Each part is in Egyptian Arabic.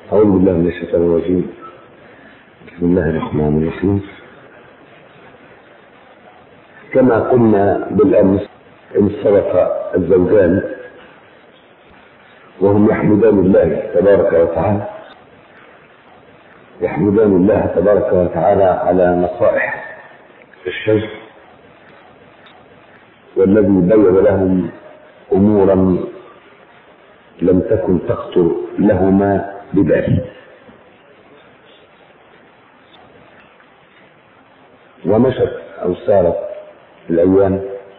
أعوذ بالله من الشيطان الرجيم بسم الله الرحمن الرحيم كما قلنا بالأمس انصرف الزوجان وهم يحمدان الله تبارك وتعالى يحمدان الله تبارك وتعالى على نصائح الشيخ والذي بين لهم امورا لم تكن تخطر لهما ببال ومشت او سارت الايام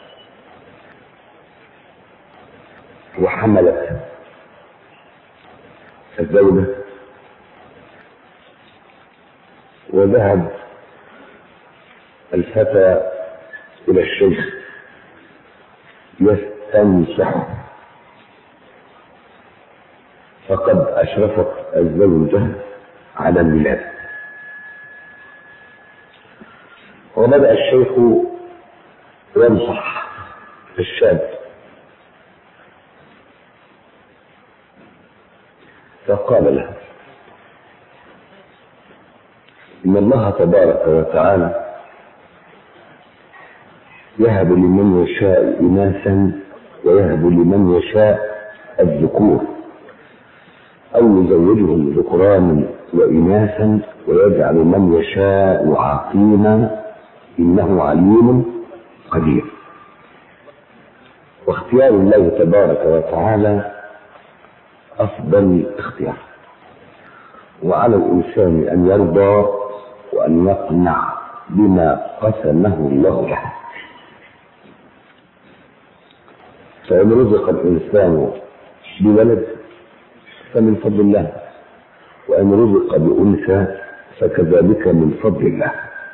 وحملت الزوجه وذهب الفتى الى الشيخ يستنصحه فقد أشرفت الزوجة على الميلاد وبدأ الشيخ ينصح الشاب فقال له إن الله تبارك وتعالى يهب لمن يشاء إناثا ويهب لمن يشاء الذكور أو يزوجهم ذكرانا وإناثا ويجعل من يشاء عقيما إنه عليم قدير واختيار الله تبارك وتعالى أفضل اختيار وعلى الإنسان أن يرضى وأن يقنع بما قسمه الله له فإن رزق الإنسان بولد فمن فضل الله وإن رزق بأنثى فكذلك من فضل الله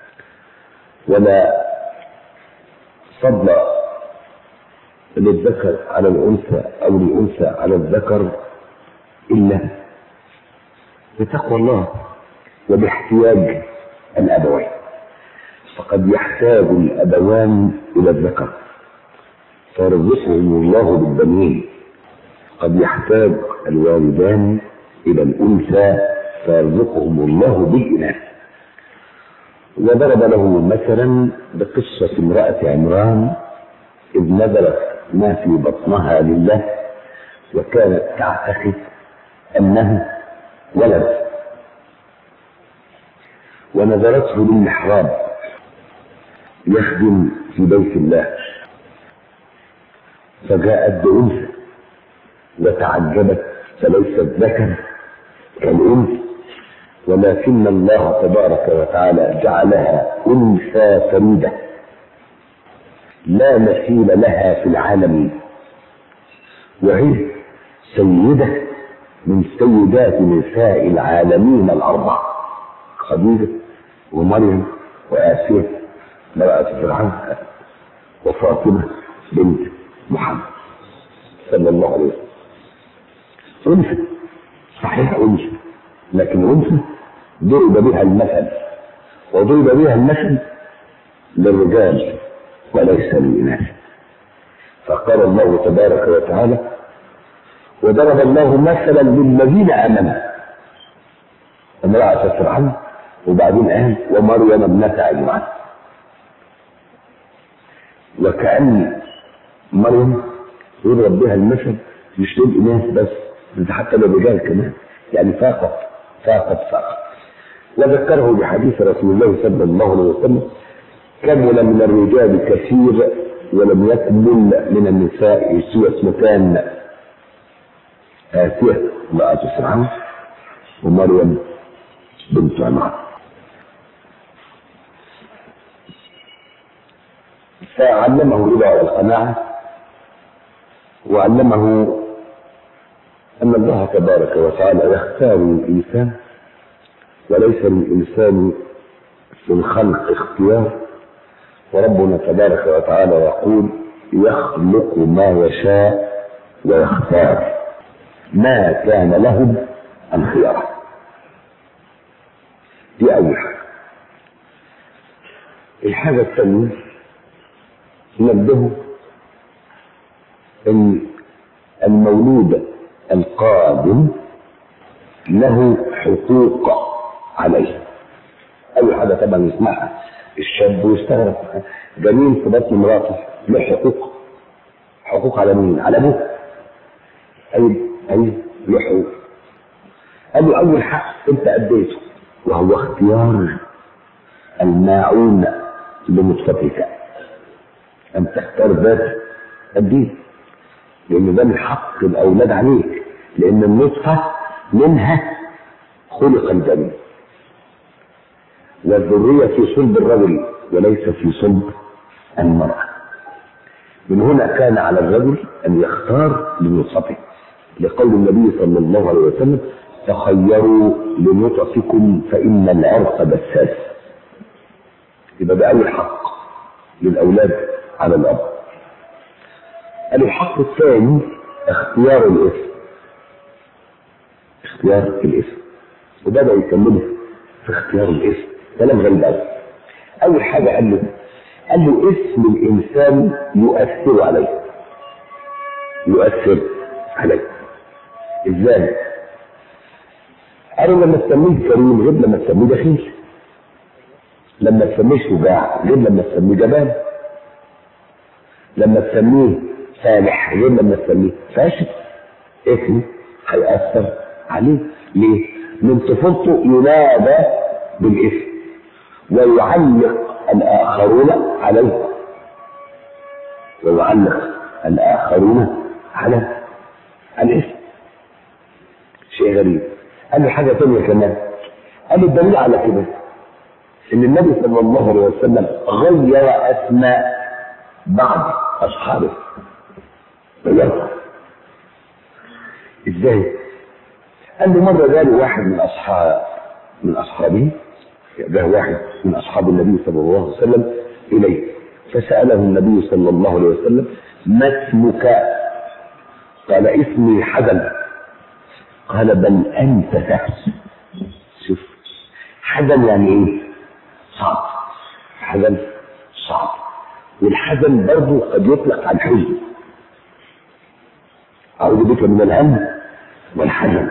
ولا فضل للذكر على الأنثى أو للأنثى على الذكر إلا بتقوى الله وباحتياج الأبوين فقد يحتاج الأبوان إلى الذكر فيرزقهم الله بالبنين قد يحتاج الوالدان إلى الأنثى فيرزقهم الله بالإناث وضرب له مثلا بقصة امرأة عمران إذ نذرت ما في بطنها لله وكانت تعتقد أنه ولد ونذرته للمحراب يخدم في بيت الله فجاءت بأنثى وتعجبت فليست ذكر كالأنثى ولكن الله تبارك وتعالى جعلها أنثى فريدة لا مثيل لها في العالم وهي سيدة من سيدات نساء العالمين الأربعة خديجة ومريم وآسيا امرأة فرعون وفاطمة بنت محمد صلى الله عليه وسلم أنثى صحيح أنثى لكن أنثى ضرب بها المثل وضرب بها المثل للرجال وليس للإناث فقال الله تبارك وتعالى وضرب الله مثلا للذين آمنوا امرأة فرعون وبعدين قال ومريم ابنة عمران وكأن مريم يضرب بها المثل مش للإناث بس ده حتى للرجال كمان يعني فاقت فاقت فاقت وذكره بحديث رسول الله صلى الله عليه وسلم كمل من الرجال كثير ولم يكمل من النساء سوى اثنتان آسية امرأة فرعون ومريم بنت عمران فعلمه الرضا والقناعة وعلمه أن الله تبارك وتعالى يختار الإنسان وليس للإنسان في الخلق اختيار وربنا تبارك وتعالى يقول يخلق ما يشاء ويختار ما كان لهم الخيار دي أول حاجة الحاجة الثانية نبه ان المولود القادم له حقوق عليه اول حاجه طبعا يسمعها الشاب ويستغرب جميل في بطن مراته له حقوق حقوق على مين؟ على ابوه اي اي له حقوق قال له اول حق انت اديته وهو اختيار الماعون لنطفتك ان تختار ذات الدين لان ده من حق الاولاد عليك لان النطفه منها خلق الجنين والذريه في صلب الرجل وليس في صلب المراه من هنا كان على الرجل ان يختار لنطفته لقول النبي صلى الله عليه وسلم تخيروا لنطفكم فان العرق بساس يبقى ده اول حق للاولاد على الاب الحق الثاني اختيار الاسم اختيار الاسم وبدأ يكمله في اختيار الاسم كلام غريب قوي اول حاجه قال له قال له اسم الانسان يؤثر عليه يؤثر عليه ازاي قالوا لما تسميه كريم غير لما تسميه بخيل لما تسميه شجاع غير لما تسميه جبان لما تسميه صالح غير لما تسميه فاشل اسم هيأثر عليه ليه؟ من طفولته ينادى بالاسم ويعلق الآخرون عليه ويعلق الآخرون على الاسم شيء غريب قال له حاجة تانية كمان قال له الدليل على كده ان النبي صلى الله عليه وسلم غير اسماء بعض اصحابه غيرها ازاي؟ قال له مرة جاله واحد من اصحاب من اصحابه جاء واحد من اصحاب النبي صلى الله عليه وسلم اليه فسأله النبي صلى الله عليه وسلم ما اسمك؟ قال اسمي حزن قال بل انت سهل شوف حزن يعني ايه؟ صعب حزن صعب والحزن برضه قد يطلق على الحزن أعوذ بك من الهم والحزن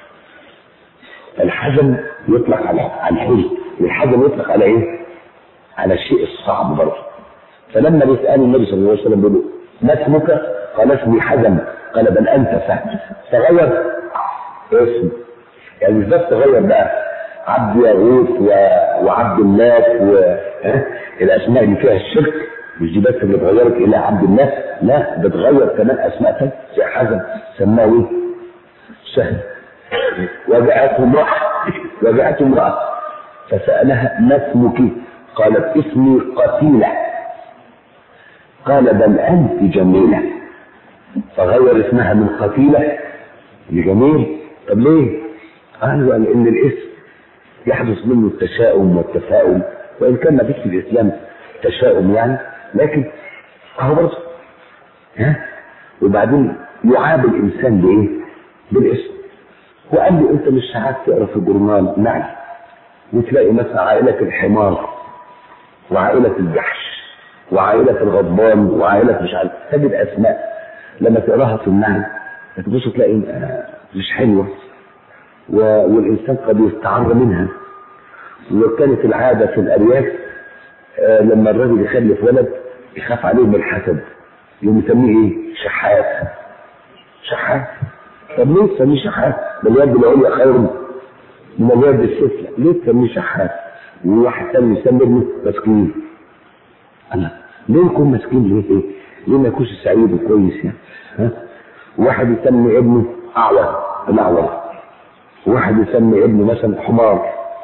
الحزن يطلق على على الحزن والحزن يطلق على ايه؟ على الشيء الصعب برضه فلما بيسأل النبي صلى الله عليه وسلم بيقول له ما اسمك؟ قال اسمي حزن قال بل انت سهل تغير اسم يعني مش بس تغير بقى عبد يغوث و... وعبد الله والاسماء اللي فيها الشرك مش دي بس اللي اتغيرت الى عبد الله لا بتغير كمان اسماء تانية زي حزن سماه ايه؟ سهل وجاءته امرأة وجاءته امرأة فسألها ما اسمك؟ قالت اسمي قتيلة قال بل أنت جميلة فغير اسمها من قتيلة لجميل طب ليه؟ قالوا ان الاسم يحدث منه التشاؤم والتفاؤل وان كان ما فيش في الاسلام تشاؤم يعني لكن اهو برضه ها وبعدين يعاب الانسان بايه؟ بالاسم وقال لي انت مش ساعات تقرا في الجورنال نعم وتلاقي مثلا عائله الحمار وعائله الجحش وعائله الغضبان وعائله مش عارف تجد اسماء لما تقراها في النعم تبص تلاقي مش حلوه والإنسان قد يستعر منها وكانت العادة في الأرياف آه لما الرجل يخلف ولد يخاف عليه من الحسد يقوم يسميه ايه؟ شحات شحات طب ليه تسميه شحات؟ ده اليد العليا خير من اليد السفلى ليه تسميه شحات؟ وواحد ثاني يسمي ابنه مسكين الله ليه يكون مسكين ليه ايه؟ ليه ما يكونش سعيد وكويس يعني؟ ها؟ واحد يسمي ابنه أعور الأعور واحد يسمي ابنه مثلا حمار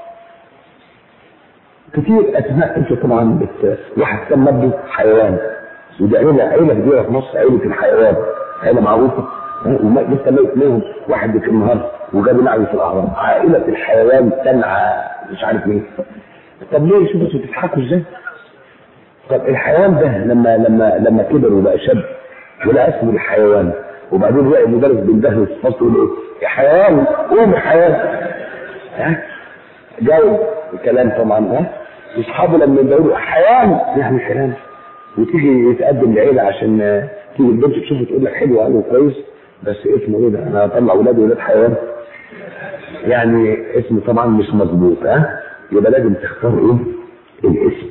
كتير اسماء انت طبعا بت... واحد سمى ابنه حيوان ودي عيله عيله كبيره في مصر عيله الحيوان عيله معروفه لسه ميت منهم واحد في النهار وجاب نعي في الاهرام عائله الحيوان تنعى مش عارف ايه طب ليه شوفوا انتوا بتضحكوا ازاي؟ طب الحيوان ده لما لما لما كبر وبقى شاب ولقى اسمه الحيوان وبعدين لقى المدرس بيندهله في الفصل يقول ايه؟ يا حيوان قوم يا حيوان ها جو الكلام طبعا ها اصحابه لما يدوروا حيوان يعني كلام وتيجي يتقدم لعيله عشان تيجي البنت تشوفه تقول لك حلو قوي كويس بس اسمه ايه ده انا هطلع اولادي ولاد حيوان يعني اسم طبعا مش مظبوط ها يبقى لازم تختار ايه الاسم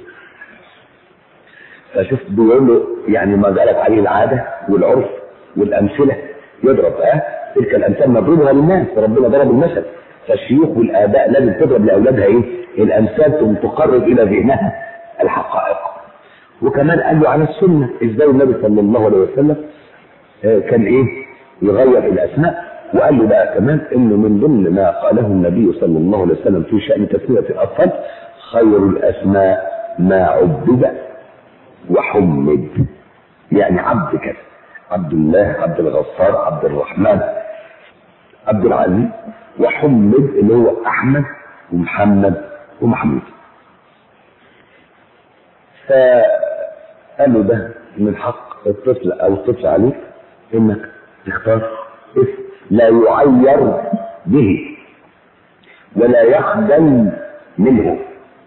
فشوف بيقول له يعني ما جرت عليه العاده والعرف والامثله يضرب ها تلك الامثال مضروبها للناس ربنا ضرب المثل فالشيوخ والاباء لازم تضرب لاولادها ايه الامثال تقرب الى ذهنها الحقائق وكمان قال له على السنه ازاي النبي صلى الله عليه وسلم آه، كان ايه يغير الاسماء وقال له بقى كمان انه من ضمن ما قاله النبي صلى الله عليه وسلم في شان تسميه الاطفال خير الاسماء ما عبد وحمد يعني عبد كده عبد الله عبد الغفار عبد الرحمن عبد العزيز وحمد اللي هو احمد ومحمد ومحمود فقال له ده من حق الطفل او الطفل عليك انك تختار اسم لا يعير به ولا يخجل منه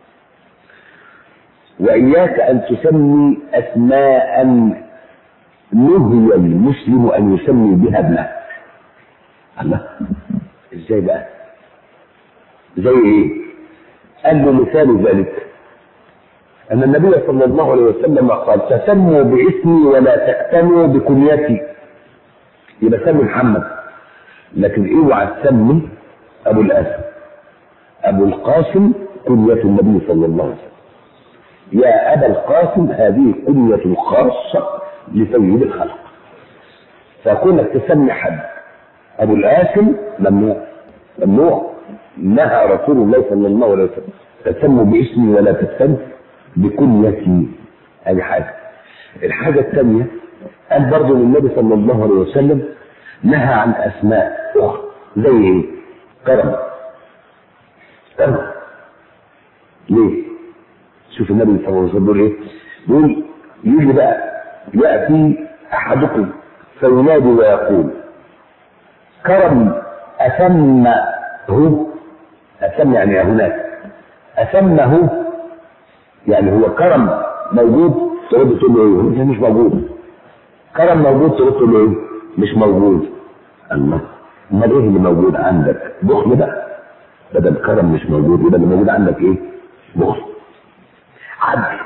وإياك أن تسمي أسماء نهي المسلم أن يسمي بها ابنه الله ازاي بقى زي ايه قال له مثال ذلك ان النبي صلى الله عليه وسلم قال تسموا باسمي ولا تأتموا بكنيتي يبقى سمي محمد لكن اوعى تسمي ابو الاسد ابو القاسم كنية النبي صلى الله عليه وسلم يا ابا القاسم هذه كنية خاصة لسيد الخلق فكونك تسمي حد ابو القاسم ممنوع ممنوع نهى رسول الله صلى الله عليه وسلم تسموا باسمي ولا تسموا بكنيتي هذه حاجه الحاجه الثانيه قال برضه النبي صلى الله عليه وسلم نهى عن اسماء اخرى زي ايه؟ كرم كرم ليه؟ شوف النبي صلى الله عليه وسلم بيقول ايه؟ بيقول يجي بقى ياتي احدكم فينادي ويقول كرم أسمه أسم يعني هناك أسمه يعني هو كرم موجود ترد تقول له ايه؟ مش موجود كرم موجود ترد تقول له ايه؟ مش موجود الله امال ايه اللي موجود عندك؟ بخل بقى بدل كرم مش موجود يبقى اللي موجود عندك ايه؟ بخل عدل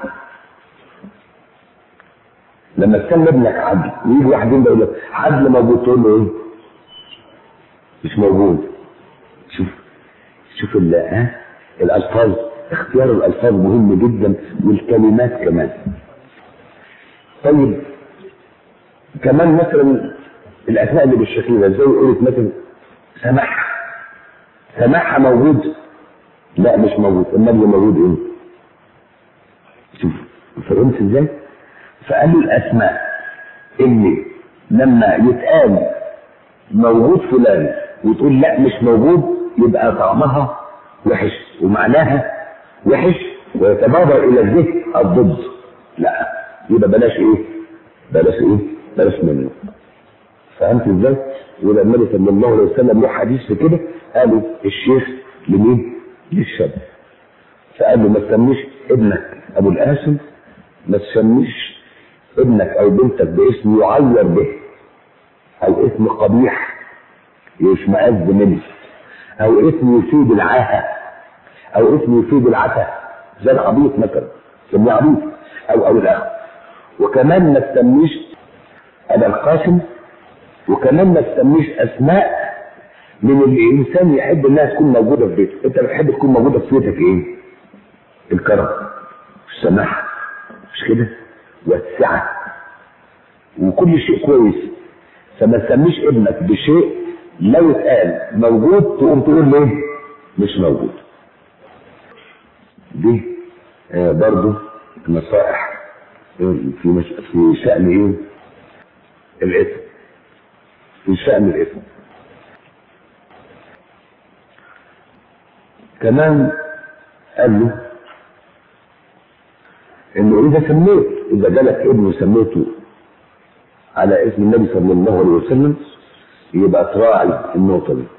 لما تسمي ابنك عدل ويجي واحد يقول لك عدل موجود تقول له ايه؟ مش موجود شوف شوف ال ها الالفاظ اختيار الالفاظ مهم جدا والكلمات كمان طيب كمان مثلا الاسماء اللي بالشكل ده زي قلت مثلا سماح سماحة موجود لا مش موجود النبي موجود ايه شوف فهمت ازاي فقالوا الاسماء اللي لما يتقال موجود فلان وتقول لا مش موجود يبقى طعمها وحش ومعناها وحش ويتبادر الى الذهن الضد لا يبقى بلاش ايه بلاش ايه بلاش منه فهمت ازاي يبقى النبي صلى الله عليه وسلم له حديث في كده قالوا الشيخ لمين للشاب فقال له ما تسميش ابنك ابو القاسم ما تسميش ابنك او بنتك باسم يعير به او اسم قبيح يشمئز منه او اسم يفيد العاهه او اسم يفيد العتا زي العبيط مثلا سميه عبيط او او الاخر وكمان ما تسميش ابا القاسم وكمان ما تسميش اسماء من اللي الانسان يحب انها تكون موجوده في بيته انت بتحب تكون موجوده في بيتك ايه الكرم السماحه مش كده والسعه وكل شيء كويس فما تسميش ابنك بشيء لو اتقال موجود تقوم تقول ليه مش موجود دي آه برضو نصائح في مش في شأن ايه الاسم في شأن الاسم كمان قال له انه اذا سميت اذا جالك ابن وسميته على اسم النبي صلى الله عليه وسلم يبقى تراعي النقطة دي.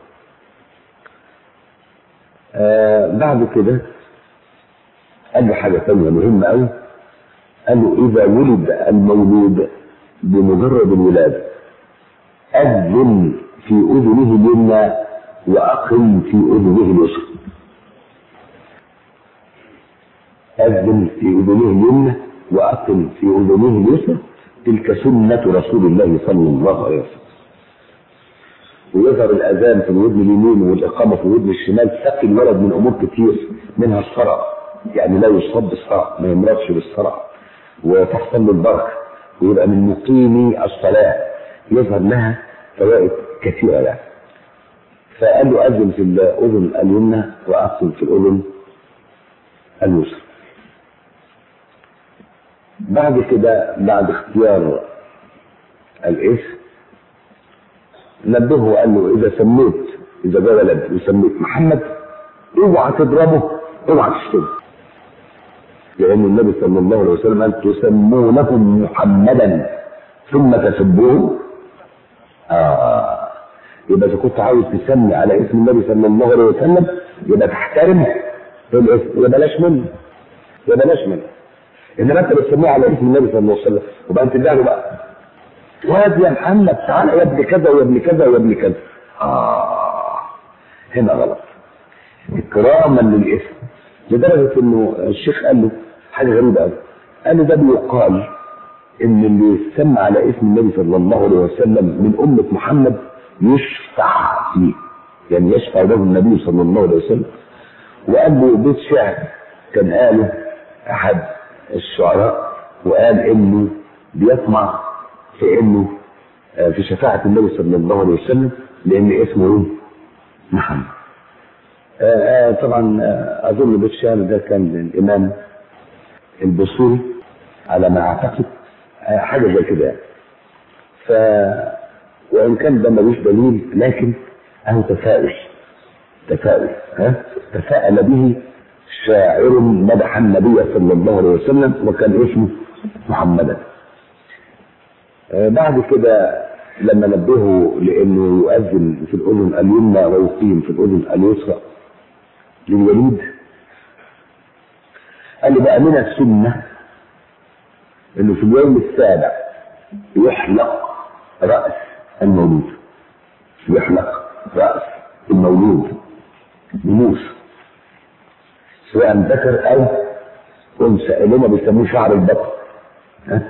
آه بعد كده قال له حاجة ثانية مهمة أوي قال له إذا ولد المولود بمجرد الولادة أذن في أذنه اليمنى وأقم في أذنه اليسرى أذن في أذنه اليمنى وأقم في أذنه اليسرى تلك سنة رسول الله صلى الله عليه وسلم ويظهر الأذان في الودن اليمين والإقامة في الودن الشمال تقي الولد من أمور كتير منها الصرع يعني لا يصاب بالصرع ما يمرضش بالصرع وتحصل له البركة ويبقى من مقيمي الصلاة يظهر لها فوائد كثيرة يعني فقال له أذن في الأذن اليمنى وأقم في الأذن اليسرى بعد كده بعد اختيار الاسم نبهه وقال له اذا سميت اذا جاء ولد وسميت محمد اوعى تضربه اوعى تشتمه لان النبي صلى الله عليه وسلم قال تسمونكم محمدا ثم تسبوه اه يبقى اذا كنت عاوز تسمي على اسم النبي صلى الله عليه وسلم يبقى تحترم الاسم يبقى بلاش منه يبقى بلاش منه انما انت بتسميه على اسم النبي صلى الله عليه وسلم وبقى انت له بقى واد يا محمد تعالى يا ابن كذا ويا ابن كذا ويا ابن كذا اه هنا غلط اكراما للاسم لدرجه انه الشيخ قال له حاجه غريبه قوي قال له ده بيقال ان اللي يسمى على اسم النبي صلى الله عليه وسلم من امه محمد يشفع فيه يعني يشفع له النبي صلى الله عليه وسلم وقال له بيت شعر كان قاله احد الشعراء وقال انه بيطمع في انه في شفاعة النبي صلى الله عليه وسلم لان اسمه ايه؟ محمد. آآ آآ طبعا اظن بيت شعر ده كان الامام البصوري على ما اعتقد حاجه زي كده يعني. ف وان كان ده ملوش دليل لكن اهو تفاؤل تفاؤل ها تفاءل به شاعر مدح النبي صلى الله عليه وسلم وكان اسمه محمدا بعد كده لما نبهه لانه يؤذن في الاذن اليمنى ويقيم في الاذن اليسرى للوليد قال لي بقى من السنه انه في اليوم السابع يحلق راس المولود يحلق راس المولود بموس سواء ذكر او انثى اللي هم بيسموه شعر البطن ها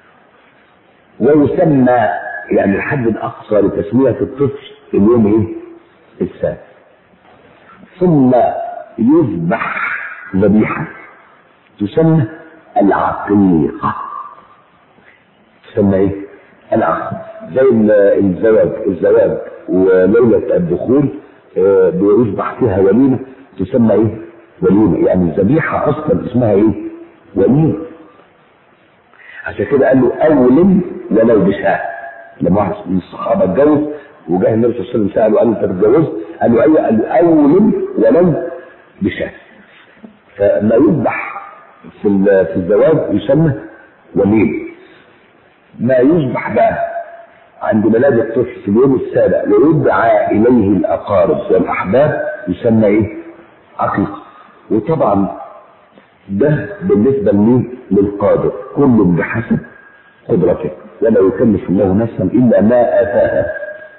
ويسمى يعني الحد الاقصى لتسميه الطفل اليوم ايه؟ السادس ثم يذبح ذبيحه تسمى العقيقه تسمى ايه؟ العقيقه زي الزواج الزواج وليله الدخول بيذبح فيها وليمه تسمى ايه؟ وليمه يعني الذبيحه اصلا اسمها ايه؟ وليمه عشان كده قال له اولم ولو بشاة لما واحد من الصحابه اتجوز وجاه النبي صلى الله عليه وسلم ساله قال له انت اتجوزت؟ قال له ايوه قال له اولم ولو بشاة فما يذبح في في الزواج يسمى وليم ما يذبح بقى عند ميلاد الطفل في اليوم السابع ويدعى اليه الاقارب والاحباب يسمى ايه؟ عقيقه وطبعا ده بالنسبه لمين؟ للقادر كل بحسب قدرته ولا يكلف الله نفسا الا ما اتاها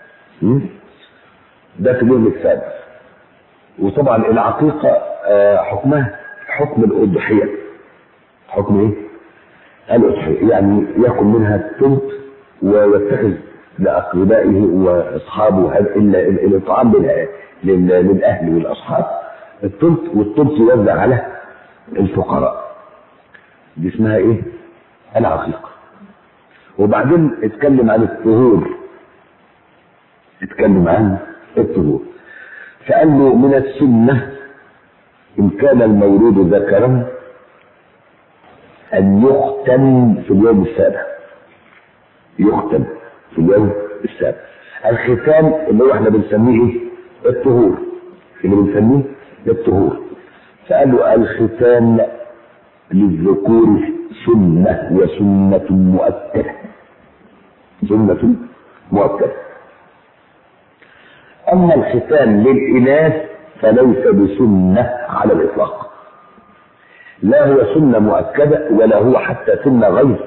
ده في اليوم السادس وطبعا العقيقه حكمها حكم الاضحيه حكم ايه؟ الاضحيه يعني ياكل منها الثلث ويتخذ لاقربائه واصحابه الاطعام للاهل والاصحاب الثلث والثلث يوزع على الفقراء دي اسمها ايه العقيقة وبعدين اتكلم عن الطهور اتكلم عن الطهور فقال له من السنة إن كان المولود ذكرا أن يختم في اليوم السابع يختم في اليوم السابع الختام اللي هو احنا بنسميه ايه؟ الطهور اللي بنسميه الطهور فقال له الختان للذكور سنة وسنة مؤكدة سنة مؤكدة أما الختان للإناث فليس بسنة على الإطلاق لا هو سنة مؤكدة ولا هو حتى سنة غير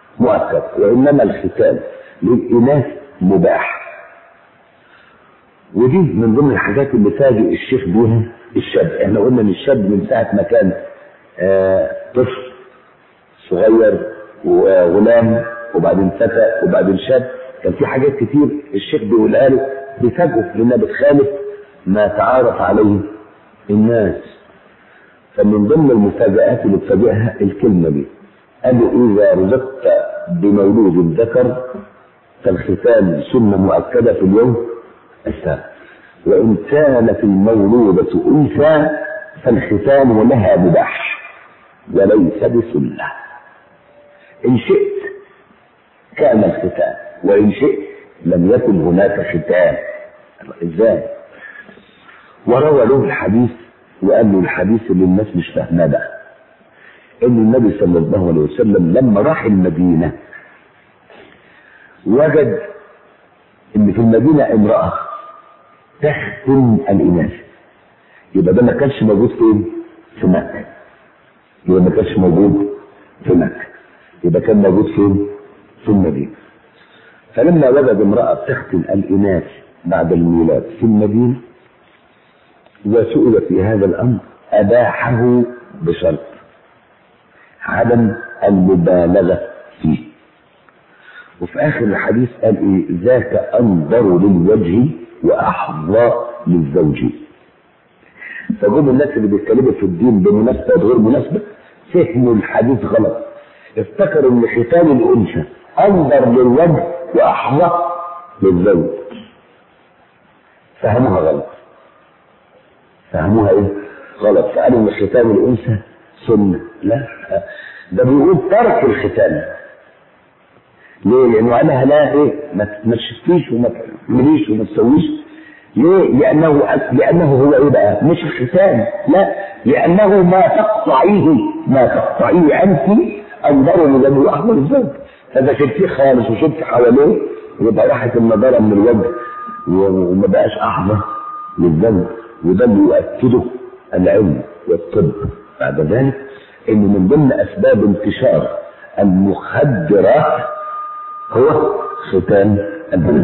مؤكدة وإنما الختان للإناث مباح ودي من ضمن الحاجات اللي فاجئ الشيخ بيها الشاب احنا قلنا ان الشاب من ساعه ما كان آه طفل صغير وغلام وبعدين فتى وبعدين شاب كان في حاجات كتير الشيخ بيقولها له بفجأة لانها بتخالف ما تعارف عليه الناس فمن ضمن المفاجآت اللي تفاجئها الكلمة دي قال إذا رزقت بمولود ذكر فالختان سنة مؤكدة في اليوم السابع وإن كانت المولودة أنثى فالختان لها مباح وليس بسنة إن شئت كان الختان وإن شئت لم يكن هناك ختان إزاي؟ وروى له الحديث وقال له الحديث اللي الناس مش فاهماه ده ان النبي صلى الله عليه وسلم لما راح المدينه وجد ان في المدينه امراه تختم الاناث يبقى ده ما كانش موجود فين؟ في مكه يبقى ما كانش موجود في مكه يبقى كان موجود فين؟ في المدينه فلما وجد امراه تختم الاناث بعد الميلاد في المدينه وسئل في هذا الامر اباحه بشرط عدم المبالغه فيه وفي اخر الحديث قال ايه ذاك انظر للوجه واحظى للزوج فجم الناس اللي بيتكلموا في الدين بمناسبه وغير مناسبه فهموا الحديث غلط افتكروا ان ختان الانثى انظر للوجه واحظى للزوج فهموها غلط فهموها ايه؟ غلط فقالوا ان ختان الانثى سنه لا ده بيقول ترك الختان ليه؟ لانه قالها لا ايه؟ ما تشفيش وما تعمليش وما تسويش ليه؟ لانه لانه هو ايه بقى؟ مش الختان لا لانه ما تقطعيه ما تقطعيه انت انظروا لذنب احمر الزوج فاذا شلتيه خالص وشلت حواليه يبقى راحت النضاره من الوجه وما بقاش احمر للذنب وده اللي يؤكده العلم والطب بعد ذلك ان من ضمن اسباب انتشار المخدرات هو ختان البنات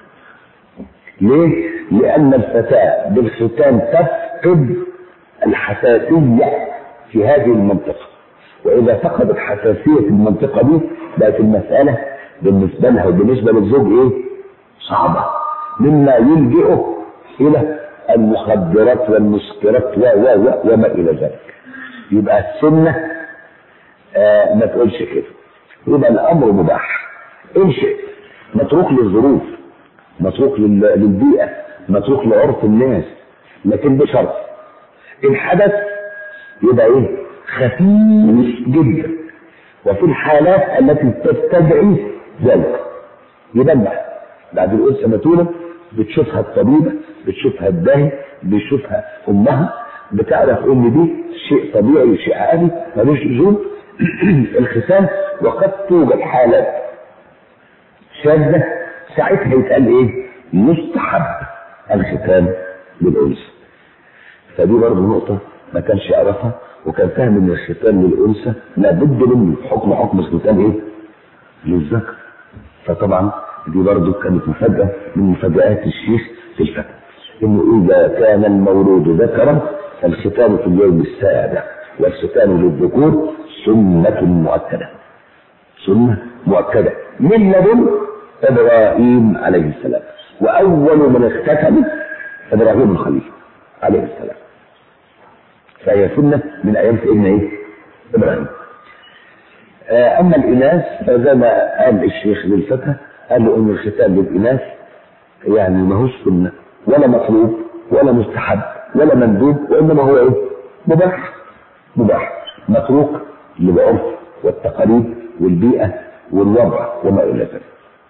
ليه؟ لأن الفتاة بالختان تفقد الحساسية في هذه المنطقة وإذا فقدت حساسية المنطقة دي بقت المسألة بالنسبة لها وبالنسبة للزوج إيه؟ صعبة مما يلجئه إلى المخدرات والمسكرات و و و وما الى ذلك يبقى السنه آه ما تقولش كده يبقى الامر مباح ان شئت متروك للظروف متروك للبيئه متروك لعرف الناس لكن بشرط ان حدث يبقى ايه خفيف جدا وفي الحالات التي تستدعي ذلك يبلع بعد الانثى ما تولد بتشوفها الطبيبة بتشوفها الداهية بتشوفها أمها بتعرف إن دي شيء طبيعي شيء عادي ملوش لزوم الختان وقد توجد حالات شاذة ساعتها يتقال إيه؟ يستحب الختان للأنثى فدي برضه نقطة ما كانش يعرفها وكان فاهم إن الختان للأنثى لابد منه حكم حكم الختان إيه؟ للذكر فطبعا دي برضه كانت مفاجأة من مفاجآت الشيخ في الفتى إنه إذا كان المولود ذكرا فالختان في اليوم السابع والختان للذكور سنة مؤكدة سنة مؤكدة من لدن إبراهيم عليه السلام وأول من اختتم إبراهيم الخليل عليه السلام فهي سنة من أيام سيدنا إيه؟ إبراهيم أما الإناث فزي ما قال الشيخ للفتى قال له ان الختان للاناث يعني ما هوش سنه ولا مطلوب ولا مستحب ولا مندوب وانما هو ايه؟ مباح مباح متروك للعرف والتقاليد والبيئه والوضع وما الى ذلك.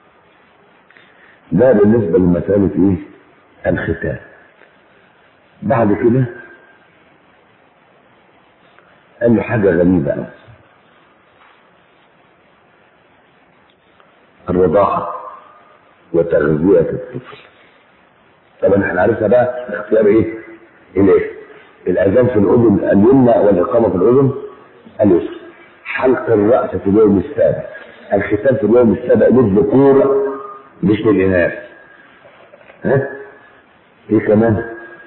ده بالنسبه لمساله ايه؟ الختان. بعد كده قال له حاجه غريبه قوي. الرضاعة وتغذية الطفل طبعا احنا عرفنا بقى اختيار ايه؟ الايه؟ الاذان في الاذن اليمنى والاقامه في الاذن اليسرى حلق الراس في اليوم السابع الختان في اليوم السابع للذكور مش للاناث ها؟ ايه كمان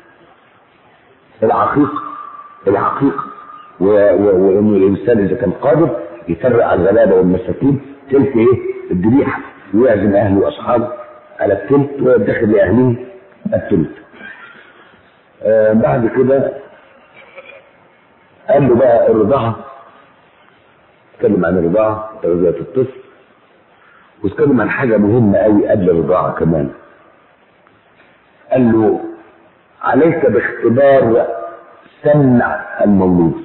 العقيق العقيق وان الانسان اذا كان قادر يفرق على الغلابه والمساكين تلك ايه الذبيحه ويعزم اهله واصحابه على التلت ويدخل لاهله التلت آه بعد كده قال له بقى الرضاعه اتكلم عن الرضاعه تغذيه الطفل واتكلم عن حاجه مهمه قوي قبل الرضاعه كمان قال له عليك باختبار سمع المولود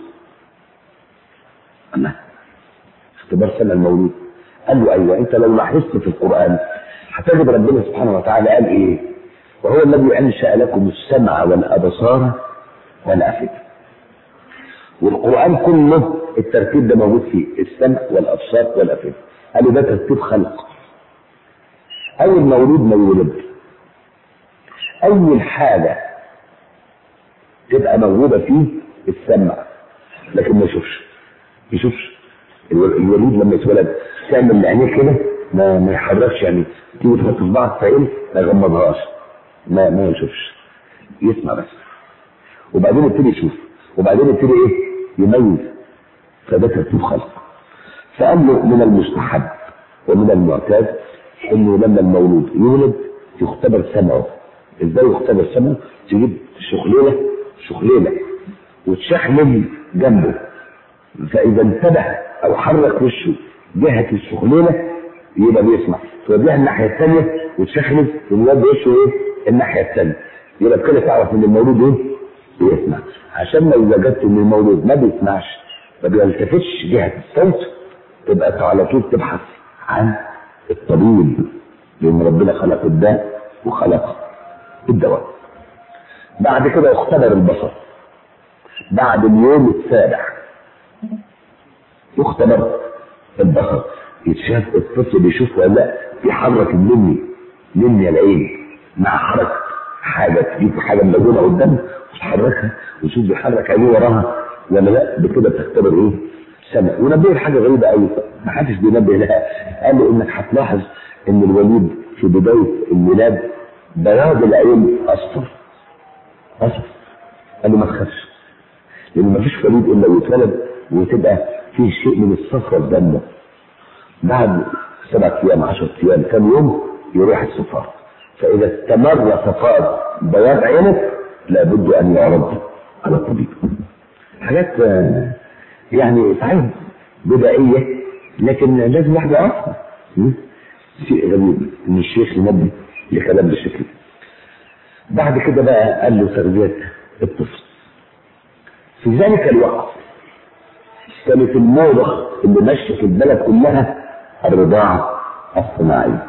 الله اختبار سمع المولود قال له ايوه انت لو لاحظت في القران هتجد ربنا سبحانه وتعالى قال ايه وهو الذي انشا لكم السمع والابصار والافئده والقران كله الترتيب ده موجود فيه السمع والابصار والافئده قالوا ده ترتيب خلق اول مولود ما يولد اول حاجه تبقى موجوده فيه السمع لكن ما يشوفش يشوفش الوليد لما يتولد تعمل عينيه كده ما ما يحركش يعني تيجي تحط صباعك في عين ما يغمضهاش ما ما يشوفش يسمع بس وبعدين يبتدي يشوف وبعدين يبتدي ايه يميز فده ترتيب خلق فقال له من المستحب ومن المعتاد انه لما المولود يولد يختبر سمعه ازاي يختبر سمعه تجيب شخليله شخليله وتشحلل جنبه فاذا انتبه او حرك وشه جهه الشخليله يبقى بيسمع توديها الناحيه الثانيه وتشخلل ويودي وشه ايه الناحيه الثانيه يبقى بكده تعرف ان المولود ايه بيسمع عشان لو وجدت ان المولود ما بيسمعش ما بيلتفتش جهه الصوت تبقى على طول تبحث عن الطبيب لان ربنا خلق الداء وخلق الدواء بعد كده اختبر البصر بعد اليوم السابع يختبر البصر يتشاف الطفل بيشوف ولا لا بيحرك النمي نمي العين مع حركه حاجه تجيب حاجه ملونه قدامه وتحركها وتشوف بيحرك عينيه وراها ولا لا بكده بتختبر ايه؟ سمع ونبه حاجه غريبه قوي ما حدش بينبه لها قال له انك هتلاحظ ان الوليد في بدايه الميلاد بياض العين اصفر اصفر قال له ما تخافش لان ما فيش وليد الا ويتولد وتبقى فيه شيء من الصفرة في دمه بعد سبعة ايام 10 ايام كم يوم يروح الصفار فاذا استمر صفار بياض عينك لابد ان يعرض على الطبيب حاجات يعني صحيح بدائية لكن لازم واحد يعرفها شيء غريب ان الشيخ ينبه لكلام بالشكل بعد كده بقى قال له تربية الطفل في ذلك الوقت كانت الموضة اللي ماشية في البلد كلها الرضاعة الصناعية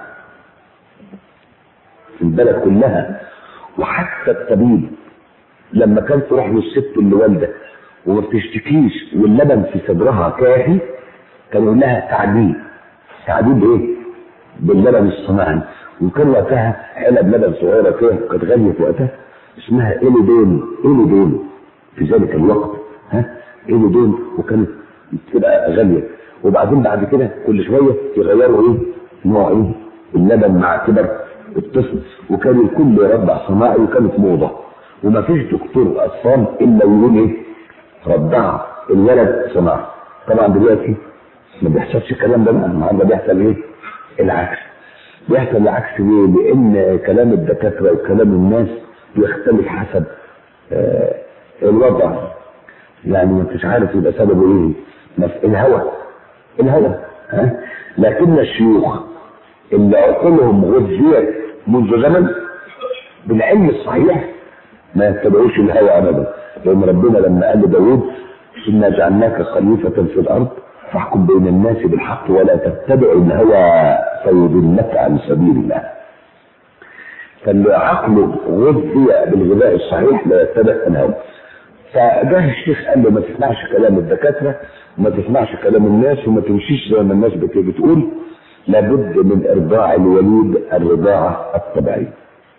في البلد كلها وحتى الطبيب لما كان تروح له الست اللي والده وما بتشتكيش واللبن في صدرها كافي كان يقول لها تعديل تعديل ايه؟ باللبن الصناعي وكان وقتها علب لبن صغيره كده كانت غاليه في وقتها اسمها ايلودون ايلودون في ذلك الوقت ها ايلودون وكانت تبقى غاليه وبعدين بعد كده كل شويه يغيروا ايه؟ نوع ايه؟ اللبن مع كبر الطفل وكان الكل يرضع صناعي وكانت موضه وما فيش دكتور اطفال الا ويقول ايه؟ رضع الولد صناعي طبعا دلوقتي ما بيحصلش الكلام ده بقى النهارده بيحصل ايه؟ العكس بيحصل العكس ليه؟ لان كلام الدكاتره وكلام الناس بيختلف حسب آه الوضع يعني ما انتش عارف يبقى سببه ايه؟ الهوى الهوى ها؟ لكن الشيوخ اللي عقولهم غذيت منذ زمن بالعلم الصحيح ما يتبعوش الهوى ابدا لان ربنا لما قال لداود انا جعلناك خليفه في الارض فاحكم بين الناس بالحق ولا تتبع الهوى فيضلك عن سبيل الله فاللي عقله غذي بالغذاء الصحيح لا يتبع الهوى فجاه الشيخ قال له ما تسمعش كلام الدكاتره وما تسمعش كلام الناس وما تمشيش زي ما الناس بتقول لابد من ارضاع الوليد الرضاعه الطبيعيه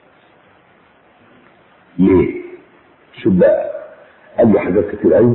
ليه؟ شوف بقى قال له حاجات كتير قوي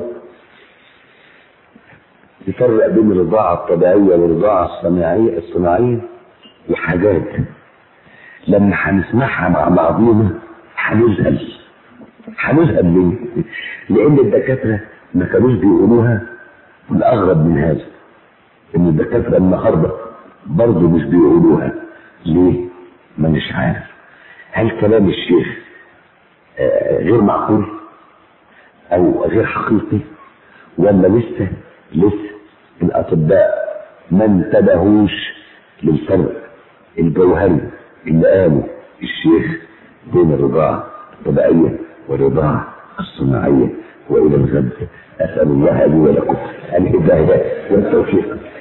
يفرق بين الرضاعة الطبيعية والرضاعة الصناعية الصناعية وحاجات لما هنسمعها مع بعضينا هنذهل هنذهل ليه؟ لأن الدكاترة ما كانوش بيقولوها والأغرب من هذا إن الدكاترة النهاردة برضه مش بيقولوها ليه؟ مانيش عارف هل كلام الشيخ آه، غير معقول أو غير حقيقي ولا لسه لسه الأطباء ما انتبهوش للفرق الجوهري اللي قاله الشيخ بين الرضاعة الطبيعية والرضاعة الصناعية وإلى الغد أسأل الله لي ولكم الهداية والتوفيق